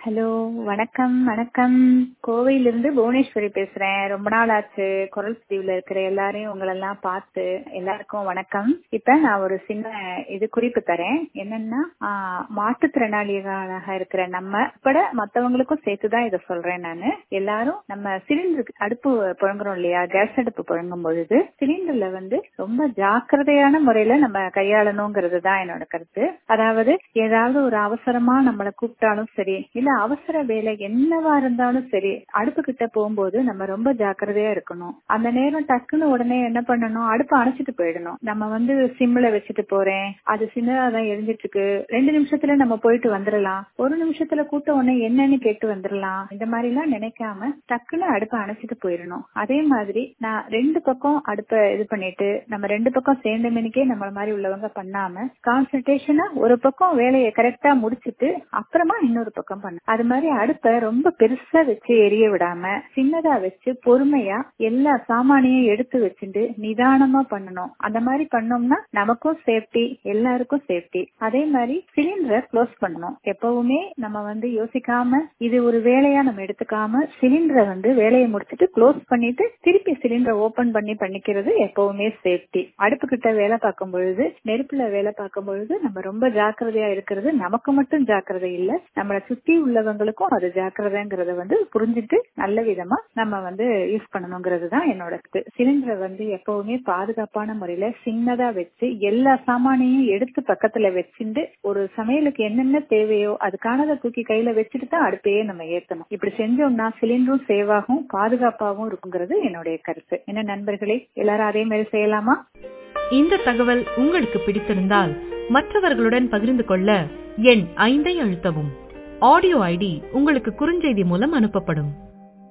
hello வணக்கம் வணக்கம் கோவையிலிருந்து புவனேஸ்வரி பேசுறேன் ரொம்ப நாள் ஆச்சு குரல் பதிவுல இருக்கிற எல்லாரையும் உங்களெல்லாம் பார்த்து எல்லாருக்கும் வணக்கம் இப்ப நான் ஒரு சின்ன இது குறிப்பு தரேன் என்னன்னா ஆஹ், மாற்றுத்திறனாளிகளாக இருக்கிற நம்ம உட்பட மத்தவங்களுக்கும் சேர்த்துதான் இதை சொல்றேன் நானு எல்லாரும் நம்ம சிலிண்டர் அடுப்பு புழங்குறோம் இல்லையா கேஸ் அடுப்பு புழங்கும் பொழுது சிலிண்டர்ல வந்து ரொம்ப ஜாக்கிரதையான முறையில நம்ம கையாளணுங்கிறது தான் என்னோட கருத்து அதாவது ஏதாவது ஒரு அவசரமா நம்மளை கூப்பிட்டாலும் சரி இல்ல அவசர வேலை என்னவா இருந்தாலும் சரி அடுப்பு கிட்ட போகும்போது நம்ம ரொம்ப ஜாக்கிரதையா இருக்கணும் அந்த நேரம் டக்குன்னு உடனே என்ன பண்ணணும் அடுப்பு அணைச்சிட்டு போயிடணும் நம்ம வந்து சிம்ல வச்சுட்டு போறேன் அது சின்னதா தான் எரிஞ்சிட்டு இருக்கு ரெண்டு நிமிஷத்துல நம்ம போயிட்டு வந்துடலாம் ஒரு நிமிஷத்துல கூட்ட உடனே என்னன்னு கேட்டு வந்துடலாம் இந்த மாதிரி எல்லாம் நினைக்காம டக்குன்னு அடுப்பை அணைச்சிட்டு போயிடணும் அதே மாதிரி நான் ரெண்டு பக்கம் அடுப்பை இது பண்ணிட்டு நம்ம ரெண்டு பக்கம் சேர்ந்த மணிக்கே நம்மள மாதிரி உள்ளவங்க பண்ணாம கான்சன்ட்ரேஷனா ஒரு பக்கம் வேலையை கரெக்டா முடிச்சிட்டு அப்புறமா இன்னொரு பக்கம் பண்ண அது மாதிரி அடுப்பை ரொம்ப பெருசா வச்சு எரிய விடாம சின்னதா வச்சு பொறுமையா எல்லா சாமானையும் எடுத்து வச்சுட்டு நிதானமா பண்ணணும் அந்த மாதிரி பண்ணோம்னா நமக்கும் சேஃப்டி எல்லாருக்கும் சேஃப்டி அதே மாதிரி சிலிண்டரை க்ளோஸ் பண்ணணும் எப்பவுமே நம்ம வந்து யோசிக்காம இது ஒரு வேலையா நம்ம எடுத்துக்காம சிலிண்டரை வந்து வேலையை முடிச்சிட்டு க்ளோஸ் பண்ணிட்டு திருப்பி சிலிண்டரை ஓபன் பண்ணி பண்ணிக்கிறது எப்பவுமே சேஃப்டி அடுப்பு கிட்ட வேலை பார்க்கும் பொழுது நெருப்புல வேலை பார்க்கும் பொழுது நம்ம ரொம்ப ஜாக்கிரதையா இருக்கிறது நமக்கு மட்டும் ஜாக்கிரதை இல்ல நம்மளை சுத்தி உள்ளவங்களுக்கும் அது ஜாக்கிரதைங்கிறத வந்து புரிஞ்சுட்டு நல்ல விதமா நம்ம வந்து யூஸ் பண்ணணுங்கிறது தான் என்னோட இது சிலிண்டரை வந்து எப்பவுமே பாதுகாப்பான முறையில சின்னதா வச்சு எல்லா சாமானையும் எடுத்து பக்கத்துல வச்சுட்டு ஒரு சமையலுக்கு என்னென்ன தேவையோ அதுக்கானதை தூக்கி கையில வச்சுட்டு தான் அடுப்பையே நம்ம ஏத்தணும் இப்படி செஞ்சோம்னா சிலிண்டரும் சேவ் ஆகும் பாதுகாப்பாகவும் இருக்குங்கிறது என்னுடைய கருத்து என்ன நண்பர்களே எல்லாரும் அதே மாதிரி செய்யலாமா இந்த தகவல் உங்களுக்கு பிடித்திருந்தால் மற்றவர்களுடன் பகிர்ந்து கொள்ள எண் ஐந்தை அழுத்தவும் ஆடியோ ஐடி உங்களுக்கு குறுஞ்செய்தி மூலம் அனுப்பப்படும்